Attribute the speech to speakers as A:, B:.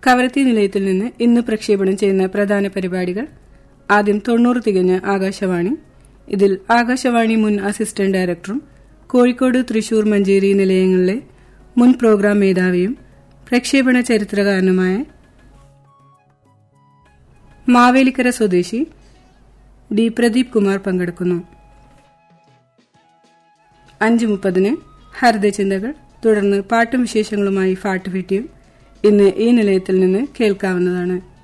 A: കവരത്തി നിലയത്തിൽ നിന്ന് ഇന്ന് പ്രക്ഷേപണം ചെയ്യുന്ന പ്രധാന പരിപാടികൾ ആദ്യം തൊണ്ണൂറ് തികഞ്ഞ ആകാശവാണി ഇതിൽ ആകാശവാണി മുൻ അസിസ്റ്റന്റ് ഡയറക്ടറും കോഴിക്കോട് തൃശൂർ മഞ്ചേരി നിലയങ്ങളിലെ മുൻ പ്രോഗ്രാം മേധാവിയും പ്രക്ഷേപണ ചരിത്രകാരനുമായ മാവേലിക്കര സ്വദേശി ഡി പ്രദീപ് കുമാർ പങ്കെടുക്കുന്നു അഞ്ച് മുപ്പതിന് ഹരിതചിന്തകൾ തുടർന്ന് പാട്ടും വിശേഷങ്ങളുമായി ഫാട്ടുപെട്ടിയും ഇന്ന് ഈ നിലയത്തിൽ നിന്ന് കേൾക്കാവുന്നതാണ്